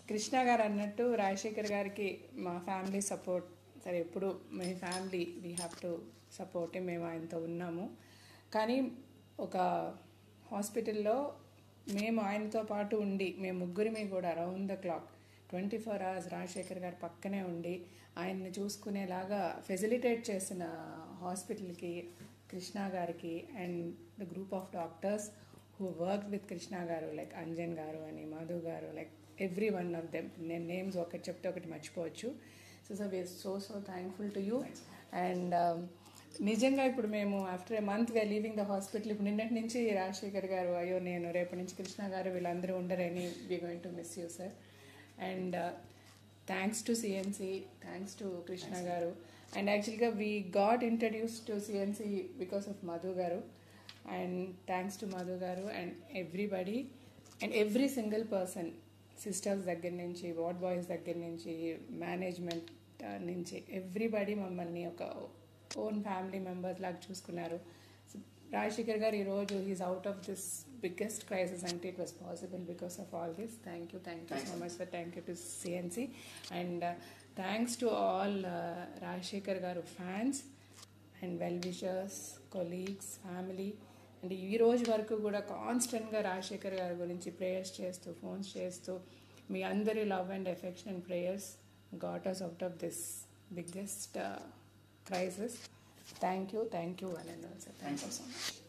కృష్ణ గారు అన్నట్టు రాజశేఖర్ గారికి మా ఫ్యామిలీ సపోర్ట్ సరే ఎప్పుడు మీ family we have to support మేము ఆయనతో ఉన్నాము కానీ ఒక హాస్పిటల్లో మేము ఆయనతో పాటు ఉండి మేము ముగ్గురిమి కూడా round the clock twenty four hours Rajasekhar garu పక్కనే ఉండి ఆయన్ని చూసుకునేలాగా ఫెసిలిటేట్ చేసిన హాస్పిటల్కి కృష్ణ గారికి and the group of doctors who work with Krishna garu like Anjan garu అని Madhu garu like every one of them నేను నేమ్స్ ఒకటి చెప్తే ఒకటి మర్చిపోవచ్చు so so we're so so thankful to you and నిజంగా ఇప్పుడు మేము after a month we're leaving the hospital ఇప్పుడు నిన్నటి నుంచి రాజశేఖర్ గారు అయ్యో నేను రేపటి నుంచి కృష్ణ గారు వీళ్ళందరూ ఉండరని we going to miss you sir and thanks to CNC thanks to Krishna garu and యాక్చువల్గా we got introduce to CNC because of Madhu garu and thanks to Madhu garu and everybody and every single person sisters దగ్గర నుంచి వార్డ్ బాయ్స్ దగ్గర నుంచి management నుంచి everybody మమ్మల్ని ఒక own family members లాగా చూసుకున్నారు రాజశేఖర్ గారు ఈరోజు is out of this biggest crisis అంటే it was possible because of all this thank you thank you so much sir thank you to CNC and thanks to all Rajasekhar garu fans and well wishers colleagues family and ఈ రోజు వరకు కూడా కాన్స్టెంట్గా రాజశేఖర్ గారి గురించి prayers చేస్తూ phones చేస్తూ మీ అందరి love and affection and prayers got us out of this biggest crisis thank you thank you one and all sir thank you so much